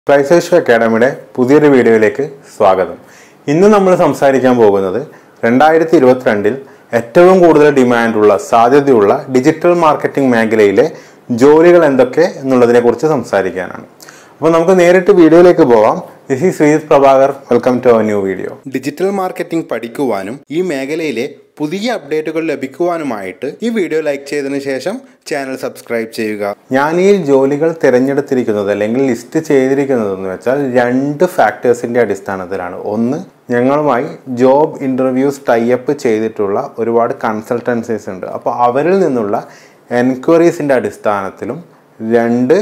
ക്രൈസേഷ് അക്കാഡമിയുടെ പുതിയൊരു വീഡിയോയിലേക്ക് സ്വാഗതം ഇന്ന് നമ്മൾ സംസാരിക്കാൻ പോകുന്നത് രണ്ടായിരത്തി ഇരുപത്തിരണ്ടിൽ ഏറ്റവും കൂടുതൽ ഡിമാൻഡുള്ള സാധ്യതയുള്ള ഡിജിറ്റൽ മാർക്കറ്റിംഗ് മേഖലയിലെ ജോലികൾ എന്തൊക്കെ എന്നുള്ളതിനെ കുറിച്ച് സംസാരിക്കാനാണ് അപ്പോൾ നമുക്ക് നേരിട്ട് വീഡിയോയിലേക്ക് പോവാം this is Sreejith Prabhakar welcome to our new video digital marketing പഠിക്കുവാനും ഈ മേഖലയിലെ പുതിയ അപ്ഡേറ്റുകൾ ലഭിക്കുവാനുമായിട്ട് ഈ വീഡിയോ ലൈക്ക് ചെയ്തതിനു ശേഷം ചാനൽ സബ്സ്ക്രൈബ് ചെയ്യുക ഞാൻ ഈ ജോലികൾ തിരഞ്ഞെടുത്തിരിക്കുന്നത് അല്ലെങ്കിൽ ലിസ്റ്റ് ചെയ്തിരിക്കുന്നത് എന്ന് വെച്ചാൽ രണ്ട് ഫാക്ടേഴ്സിന്റെ അടിസ്ഥാനത്തിലാണ് ഒന്ന് ഞങ്ങളുമായി ജോബ് ഇന്റർവ്യൂസ് ടൈപ്പ് ചെയ്തിട്ടുള്ള ഒരുപാട് കൺസൾട്ടൻസീസ് ഉണ്ട് അപ്പോൾ അവരിൽ നിന്നുള്ള എൻക്വയറീസിന്റെ അടിസ്ഥാനത്തിലും രണ്ട്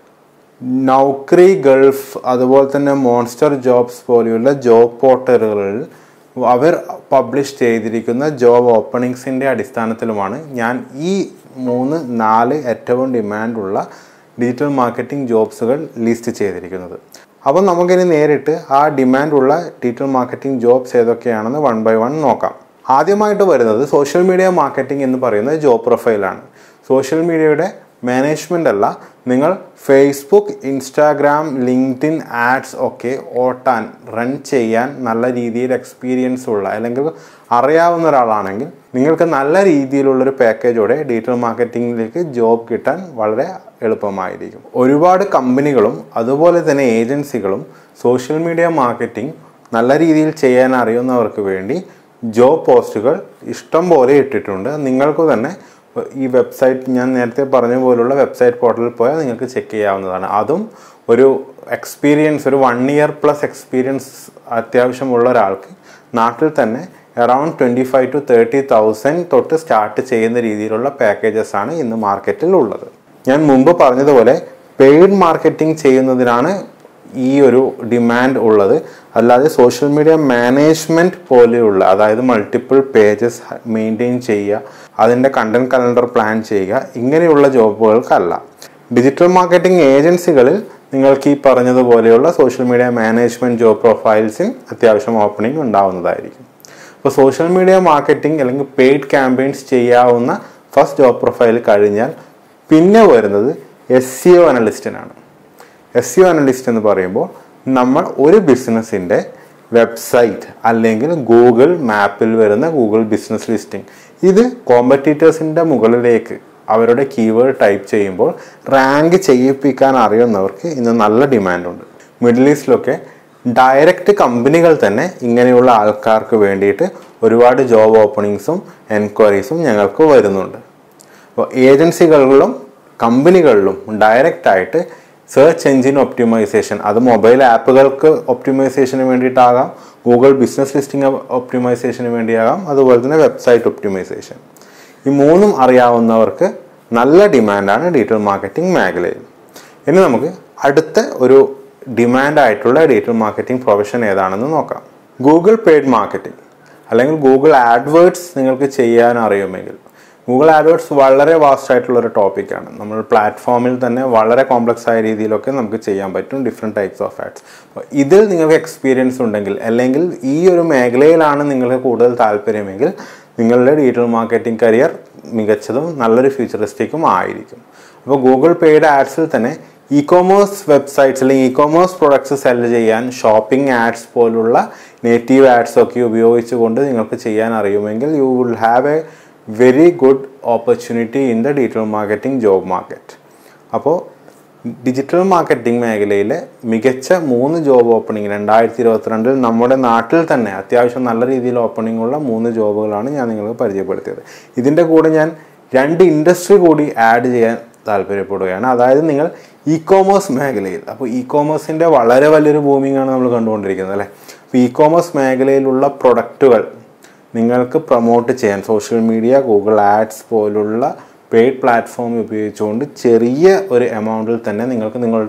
നൗക്രി ഗൾഫ് അതുപോലെ തന്നെ മോൺസ്റ്റർ ജോബ്സ് പോലെയുള്ള ജോബ് പോർട്ടലുകളിൽ അവർ പബ്ലിഷ് ചെയ്തിരിക്കുന്ന ജോബ് ഓപ്പണിങ്സിൻ്റെ അടിസ്ഥാനത്തിലുമാണ് ഞാൻ ഈ മൂന്ന് നാല് ഏറ്റവും ഡിമാൻഡുള്ള ഡിജിറ്റൽ മാർക്കറ്റിംഗ് ജോബ്സുകൾ ലിസ്റ്റ് ചെയ്തിരിക്കുന്നത് അപ്പോൾ നമുക്കിനി നേരിട്ട് ആ ഡിമാൻഡുള്ള ഡിജിറ്റൽ മാർക്കറ്റിംഗ് ജോബ്സ് ഏതൊക്കെയാണെന്ന് വൺ ബൈ വൺ നോക്കാം ആദ്യമായിട്ട് വരുന്നത് സോഷ്യൽ മീഡിയ മാർക്കറ്റിംഗ് എന്ന് പറയുന്ന ജോബ് പ്രൊഫൈലാണ് സോഷ്യൽ മീഡിയയുടെ മാനേജ്മെൻ്റ് അല്ല നിങ്ങൾ ഫേസ്ബുക്ക് ഇൻസ്റ്റാഗ്രാം ലിങ്ക്ഡിൻ ആഡ്സ് ഒക്കെ ഓട്ടാൻ റൺ ചെയ്യാൻ നല്ല രീതിയിൽ എക്സ്പീരിയൻസ് ഉള്ള അല്ലെങ്കിൽ അറിയാവുന്ന ഒരാളാണെങ്കിൽ നിങ്ങൾക്ക് നല്ല രീതിയിലുള്ളൊരു പാക്കേജോടെ ഡിജിറ്റൽ മാർക്കറ്റിംഗിലേക്ക് ജോബ് കിട്ടാൻ വളരെ എളുപ്പമായിരിക്കും ഒരുപാട് കമ്പനികളും അതുപോലെ തന്നെ ഏജൻസികളും സോഷ്യൽ മീഡിയ മാർക്കറ്റിംഗ് നല്ല രീതിയിൽ ചെയ്യാൻ അറിയുന്നവർക്ക് വേണ്ടി ജോബ് പോസ്റ്റുകൾ ഇഷ്ടം പോലെ ഇട്ടിട്ടുണ്ട് നിങ്ങൾക്ക് തന്നെ ഈ വെബ്സൈറ്റ് ഞാൻ നേരത്തെ പറഞ്ഞ പോലുള്ള വെബ്സൈറ്റ് പോർട്ടലിൽ പോയാൽ നിങ്ങൾക്ക് ചെക്ക് ചെയ്യാവുന്നതാണ് അതും ഒരു എക്സ്പീരിയൻസ് ഒരു വൺ ഇയർ പ്ലസ് എക്സ്പീരിയൻസ് അത്യാവശ്യമുള്ള ഒരാൾക്ക് നാട്ടിൽ തന്നെ around twenty five to thirty thousand തൊട്ട് സ്റ്റാർട്ട് ചെയ്യുന്ന രീതിയിലുള്ള പാക്കേജസ് ആണ് ഇന്ന് മാർക്കറ്റിൽ ഉള്ളത് ഞാൻ മുമ്പ് പറഞ്ഞതുപോലെ പെയ്ഡ് മാർക്കറ്റിംഗ് ചെയ്യുന്നതിനാണ് ഈ ഒരു ഡിമാൻഡ് ഉള്ളത് അല്ലാതെ സോഷ്യൽ മീഡിയ മാനേജ്മെൻറ്റ് പോലെയുള്ള അതായത് മൾട്ടിപ്പിൾ പേജസ് മെയിൻറ്റെയിൻ ചെയ്യുക അതിൻ്റെ കണ്ടന്റ് കലണ്ടർ പ്ലാൻ ചെയ്യുക ഇങ്ങനെയുള്ള ജോബുകൾക്കല്ല ഡിജിറ്റൽ മാർക്കറ്റിംഗ് ഏജൻസികളിൽ നിങ്ങൾക്ക് ഈ പറഞ്ഞതുപോലെയുള്ള സോഷ്യൽ മീഡിയ മാനേജ്മെൻറ്റ് ജോബ് പ്രൊഫൈൽസിൽ അത്യാവശ്യം ഓപ്പണിംഗ് ഉണ്ടാവുന്നതായിരിക്കും അപ്പോൾ സോഷ്യൽ മീഡിയ മാർക്കറ്റിംഗ് അല്ലെങ്കിൽ പെയ്ഡ് ക്യാമ്പയിൻസ് ചെയ്യാവുന്ന ഫസ്റ്റ് ജോബ് പ്രൊഫൈൽ കഴിഞ്ഞാൽ പിന്നെ വരുന്നത് എസ് സി ഒ അനലിസ്റ്റിനാണ് എസ് സി ഒ അനലിസ്റ്റ് എന്ന് പറയുമ്പോൾ നമ്മൾ ഒരു ബിസിനസ്സിൻ്റെ വെബ്സൈറ്റ് അല്ലെങ്കിൽ ഗൂഗിൾ മാപ്പിൽ വരുന്ന ഗൂഗിൾ ബിസിനസ് ലിസ്റ്റിംഗ് ഇത് കോമ്പറ്റീറ്റേഴ്സിൻ്റെ മുകളിലേക്ക് അവരുടെ കീവേഡ് ടൈപ്പ് ചെയ്യുമ്പോൾ റാങ്ക് ചെയ്യിപ്പിക്കാൻ അറിയുന്നവർക്ക് ഇന്ന് നല്ല ഡിമാൻഡുണ്ട് മിഡിൽ ഈസ്റ്റിലൊക്കെ ഡയറക്റ്റ് കമ്പനികൾ തന്നെ ഇങ്ങനെയുള്ള ആൾക്കാർക്ക് വേണ്ടിയിട്ട് ഒരുപാട് ജോബ് ഓപ്പണിങ്സും എൻക്വയറീസും ഞങ്ങൾക്ക് വരുന്നുണ്ട് അപ്പോൾ ഏജൻസികളിലും കമ്പനികളിലും ഡയറക്റ്റ് ആയിട്ട് സെർച്ച് എഞ്ചിൻ ഒപ്റ്റിമൈസേഷൻ അത് മൊബൈൽ ആപ്പുകൾക്ക് ഒപ്റ്റിമൈസേഷന് വേണ്ടിയിട്ടാകാം ഗൂഗിൾ ബിസിനസ് ലിസ്റ്റിംഗ് ഒപ്റ്റിമൈസേഷന് വേണ്ടിയാകാം അതുപോലെ തന്നെ വെബ്സൈറ്റ് ഒപ്റ്റിമൈസേഷൻ ഈ മൂന്നും അറിയാവുന്നവർക്ക് നല്ല ഡിമാൻഡാണ് ഡിജിറ്റൽ മാർക്കറ്റിംഗ് മേഖലയിൽ ഇനി നമുക്ക് അടുത്ത ഒരു ഡിമാൻഡ് ആയിട്ടുള്ള ഡിജിറ്റൽ മാർക്കറ്റിംഗ് പ്രൊഫഷൻ ഏതാണെന്ന് നോക്കാം ഗൂഗിൾ പെയ്ഡ് മാർക്കറ്റിംഗ് അല്ലെങ്കിൽ ഗൂഗിൾ ആഡ്വേർഡ്സ് നിങ്ങൾക്ക് ചെയ്യാൻ അറിയുമെങ്കിൽ ഗൂഗിൾ ആഡ്വേർഡ്സ് വളരെ വാസ്റ്റ് ആയിട്ടുള്ള ഒരു ടോപ്പിക്കാണ് നമ്മൾ പ്ലാറ്റ്ഫോമിൽ തന്നെ വളരെ കോംപ്ലക്സ് ആയ രീതിയിലൊക്കെ നമുക്ക് ചെയ്യാൻ പറ്റും ഡിഫറെൻറ്റ് ടൈപ്സ് ഓഫ് ആഡ്സ് ഇതിൽ നിങ്ങൾക്ക് എക്സ്പീരിയൻസ് ഉണ്ടെങ്കിൽ അല്ലെങ്കിൽ ഈ ഒരു മേഖലയിലാണ് നിങ്ങൾക്ക് കൂടുതൽ താല്പര്യമെങ്കിൽ നിങ്ങളുടെ ഡിജിറ്റൽ മാർക്കറ്റിംഗ് കരിയർ മികച്ചതും നല്ലൊരു ഫ്യൂച്ചറിസ്റ്റിക്കും ആയിരിക്കും അപ്പോൾ ഗൂഗിൾ പെയ്ഡ് ആഡ്സിൽ തന്നെ ഇ കോമേഴ്സ് വെബ്സൈറ്റ്സ് അല്ലെങ്കിൽ ഇ കോമേഴ്സ് പ്രൊഡക്ട്സ് സെല് ചെയ്യാൻ ഷോപ്പിംഗ് ആഡ്സ് പോലുള്ള നേറ്റീവ് ആഡ്സ് ഒക്കെ ഉപയോഗിച്ചുകൊണ്ട് നിങ്ങൾക്ക് ചെയ്യാൻ അറിയുമെങ്കിൽ you will have a very good opportunity in the digital marketing job market അപ്പോൾ ഡിജിറ്റൽ മാർക്കറ്റിംഗ് മേഖലയിലെ മികച്ച മൂന്ന് ജോബ് ഓപ്പണിംഗ് രണ്ടായിരത്തി ഇരുപത്തിരണ്ടിൽ നമ്മുടെ നാട്ടിൽ തന്നെ അത്യാവശ്യം നല്ല രീതിയിൽ ഓപ്പണിംഗ് ഉള്ള മൂന്ന് ജോബുകളാണ് ഞാൻ നിങ്ങൾക്ക് പരിചയപ്പെടുത്തിയത് ഇതിൻ്റെ കൂടെ ഞാൻ രണ്ട് ഇൻഡസ്ട്രി കൂടി ആഡ് ചെയ്യാൻ താല്പര്യപ്പെടുകയാണ് അതായത് നിങ്ങൾ ഇ കോമേഴ്സ് മേഖലയിൽ അപ്പോൾ ഇ കോമേഴ്സിൻ്റെ വളരെ വലിയൊരു ബൂമിംഗ് ആണ് നമ്മൾ കണ്ടുകൊണ്ടിരിക്കുന്നത് അല്ലേ അപ്പോൾ ഇ കോമേഴ്സ് മേഖലയിലുള്ള പ്രൊഡക്റ്റുകൾ നിങ്ങൾക്ക് പ്രൊമോട്ട് ചെയ്യാൻ സോഷ്യൽ മീഡിയ ഗൂഗിൾ ആഡ്സ് പോലുള്ള പെയ്ഡ് പ്ലാറ്റ്ഫോം ഉപയോഗിച്ചുകൊണ്ട് ചെറിയ ഒരു എമൗണ്ടിൽ തന്നെ നിങ്ങൾക്ക് നിങ്ങളുടെ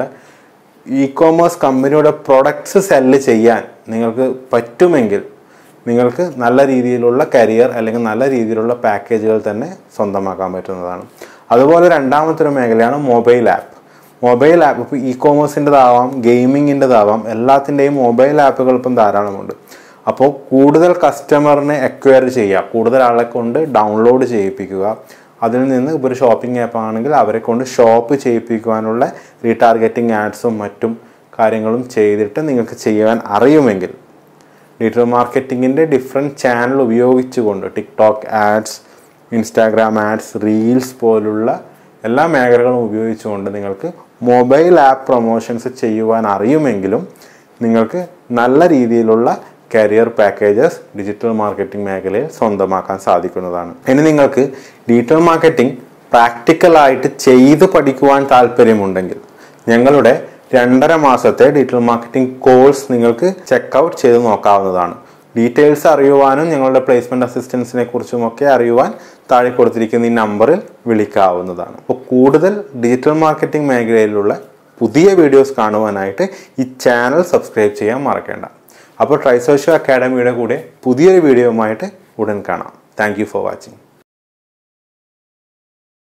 ഇ കോമേഴ്സ് കമ്പനിയുടെ പ്രൊഡക്ട്സ് സെല്ല് ചെയ്യാൻ നിങ്ങൾക്ക് പറ്റുമെങ്കിൽ നിങ്ങൾക്ക് നല്ല രീതിയിലുള്ള കരിയർ അല്ലെങ്കിൽ നല്ല രീതിയിലുള്ള പാക്കേജുകൾ തന്നെ സ്വന്തമാക്കാൻ പറ്റുന്നതാണ് അതുപോലെ രണ്ടാമത്തെ ഒരു മേഖലയാണ് മൊബൈൽ ആപ്പ് മൊബൈൽ ആപ്പ് ഇപ്പോൾ ഇ കോമേഴ്സിൻ്റെതാവാം ഗെയിമിങ്ങിൻ്റെതാവാം എല്ലാത്തിൻ്റെയും മൊബൈൽ ആപ്പുകൾ ഇപ്പം ധാരാളമുണ്ട് അപ്പോൾ കൂടുതൽ കസ്റ്റമറിനെ എക്വയർ ചെയ്യുക കൂടുതൽ ആളെ കൊണ്ട് ഡൗൺലോഡ് ചെയ്യിപ്പിക്കുക അതിൽ നിന്ന് ഇപ്പോൾ ഒരു ഷോപ്പിംഗ് ആപ്പ് ആണെങ്കിൽ അവരെ കൊണ്ട് ഷോപ്പ് ചെയ്യിപ്പിക്കുവാനുള്ള റീടാർഗറ്റിംഗ് ആഡ്സും മറ്റും കാര്യങ്ങളും ചെയ്തിട്ട് നിങ്ങൾക്ക് ചെയ്യാൻ അറിയുമെങ്കിൽ ഡിജിറ്റൽ മാർക്കറ്റിങ്ങിൻ്റെ ഡിഫറെൻറ്റ് ചാനൽ ഉപയോഗിച്ചുകൊണ്ട് TikTok ads Instagram ads reels പോലുള്ള എല്ലാ മേഖലകളും ഉപയോഗിച്ചുകൊണ്ട് നിങ്ങൾക്ക് മൊബൈൽ ആപ്പ് പ്രൊമോഷൻസ് ചെയ്യുവാൻ അറിയുമെങ്കിലും നിങ്ങൾക്ക് നല്ല രീതിയിലുള്ള കരിയർ പാക്കേജസ് ഡിജിറ്റൽ മാർക്കറ്റിംഗ് മേഖലയിൽ സ്വന്തമാക്കാൻ സാധിക്കുന്നതാണ് ഇനി നിങ്ങൾക്ക് ഡിജിറ്റൽ മാർക്കറ്റിംഗ് പ്രാക്ടിക്കലായിട്ട് ചെയ്ത് പഠിക്കുവാൻ താല്പര്യമുണ്ടെങ്കിൽ ഞങ്ങളുടെ രണ്ടര മാസത്തെ ഡിജിറ്റൽ മാർക്കറ്റിംഗ് കോഴ്സ് നിങ്ങൾക്ക് ചെക്കൗട്ട് ചെയ്ത് നോക്കാവുന്നതാണ് ഡീറ്റെയിൽസ് അറിയുവാനും ഞങ്ങളുടെ പ്ലേസ്മെന്റ് അസിസ്റ്റൻസിനെ കുറിച്ചും ഒക്കെ അറിയുവാൻ താഴെ കൊടുത്തിരിക്കുന്ന ഈ നമ്പറിൽ വിളിക്കാവുന്നതാണ് അപ്പോൾ കൂടുതൽ ഡിജിറ്റൽ മാർക്കറ്റിംഗ് മേഖലയിലുള്ള പുതിയ വീഡിയോസ് കാണുവാനായിട്ട് ഈ ചാനൽ സബ്സ്ക്രൈബ് ചെയ്യാൻ മറക്കേണ്ട അപ്പോൾ ട്രൈസോഷ്യോ അക്കാഡമിയുടെ കൂടെ പുതിയൊരു വീഡിയോയുമായിട്ട് ഉടൻ കാണാം താങ്ക് ഫോർ വാച്ചിങ്